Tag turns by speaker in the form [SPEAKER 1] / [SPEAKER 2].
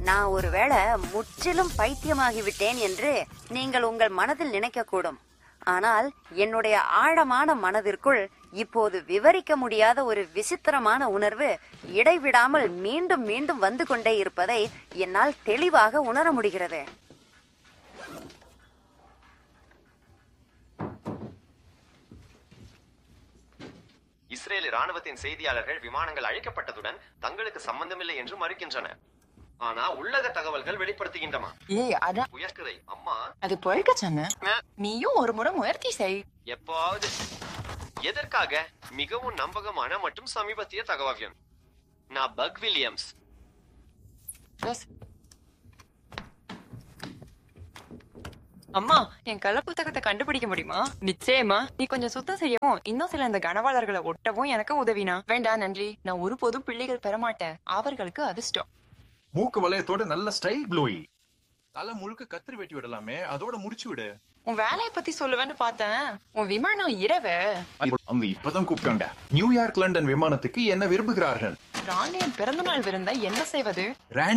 [SPEAKER 1] நான் ஒருவேளை முற்றிலும் பைத்தியமாகிவிட்டேன் என்று நீங்கள் உங்கள் மனதில் நினைக்கக்கூடும் ஆனால் என்னுடைய ஆழமான மனதிற்குள் இப்போது விவரிக்க முடியாத ஒரு விசித்திரமான உணர்வு இடைவிடாமல் மீண்டும் மீண்டும் வந்து கொண்டே இருப்பதை என்னால் தெளிவாக உணர முடிகிறது
[SPEAKER 2] இஸ்ரேல் ராணுவத்தின் செய்தியாளர்கள் விமானங்கள் அழிக்கப்பட்டதுடன் தங்களுக்கு சம்பந்தமில்லை என்று மறுக்கின்றனர் ஆனா உள்ளக தகவல்கள் வெளிப்படுத்துகின்றன
[SPEAKER 3] ஏய் அதான்
[SPEAKER 2] உயர்கதை அம்மா
[SPEAKER 3] அது பொழைக்க சொன்ன நீயும் ஒரு முறை முயற்சி செய்
[SPEAKER 2] எப்பாவது எதற்காக மிகவும் நம்பகமான மற்றும் சமீபத்திய தகவல் நான் பக் வில்லியம்ஸ்
[SPEAKER 3] Yes. அம்மா என் கள்ள புத்தகத்தை கண்டுபிடிக்க முடியுமா நிச்சயமா நீ கொஞ்சம் சுத்தம் செய்யவும் இன்னும் சில இந்த கனவாளர்களை ஒட்டவும் எனக்கு உதவினா வேண்டாம் நன்றி நான் ஒருபோதும் பிள்ளைகள் பெற மாட்டேன் அவர்களுக்கு அதிர்ஷ்டம்
[SPEAKER 4] மூக்கு வளையத்தோட நல்ல ஸ்டைல் க்ளோயி தலை முழுக்க கத்திரி வெட்டி விடலாமே அதோட முடிச்சு விடு
[SPEAKER 3] உன் வேலையை பத்தி சொல்லுவேன்னு பார்த்தேன் உன் விமானம் இரவு
[SPEAKER 4] அவங்க இப்பதான் கூப்பிட்டாங்க நியூயார்க் லண்டன் விமானத்துக்கு என்ன விரும்புகிறார்கள்
[SPEAKER 3] ராணியின் பிறந்த நாள் விருந்த என்ன செய்வது
[SPEAKER 4] ராண்டி